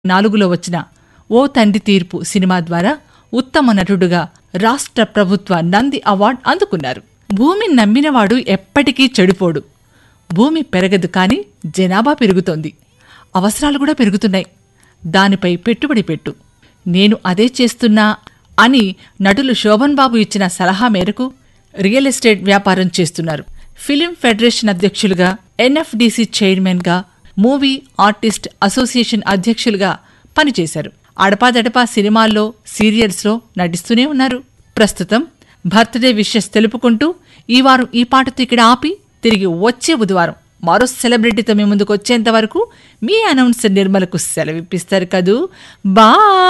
నాలుగులో వచ్చిన ఓ తండ్రి తీర్పు సినిమా ద్వారా ఉత్తమ నటుడుగా రాష్ట్ర ప్రభుత్వ నంది అవార్డు అందుకున్నారు భూమి నమ్మినవాడు ఎప్పటికీ చెడిపోడు భూమి పెరగదు కాని జనాభా పెరుగుతోంది అవసరాలు కూడా పెరుగుతున్నాయి దానిపై పెట్టుబడి పెట్టు నేను అదే చేస్తున్నా అని నటులు శోభన్ బాబు ఇచ్చిన సలహా మేరకు రియల్ ఎస్టేట్ వ్యాపారం చేస్తున్నారు ఫిలిం ఫెడరేషన్ అధ్యక్షులుగా ఎన్ఎఫ్డిసి చైర్మన్గా మూవీ ఆర్టిస్ట్ అసోసియేషన్ అధ్యక్షులుగా పనిచేశారు అడపాదడపా సినిమాల్లో సీరియల్స్లో నటిస్తూనే ఉన్నారు ప్రస్తుతం బర్త్డే విషెస్ తెలుపుకుంటూ ఈ వారం ఈ పాటతో ఇక్కడ ఆపి తిరిగి వచ్చే బుధవారం మరో సెలబ్రిటీతో మీ ముందుకు వచ్చేంత వరకు మీ అనౌన్సర్ నిర్మలకు సెలవిప్పిస్తారు కదూ బా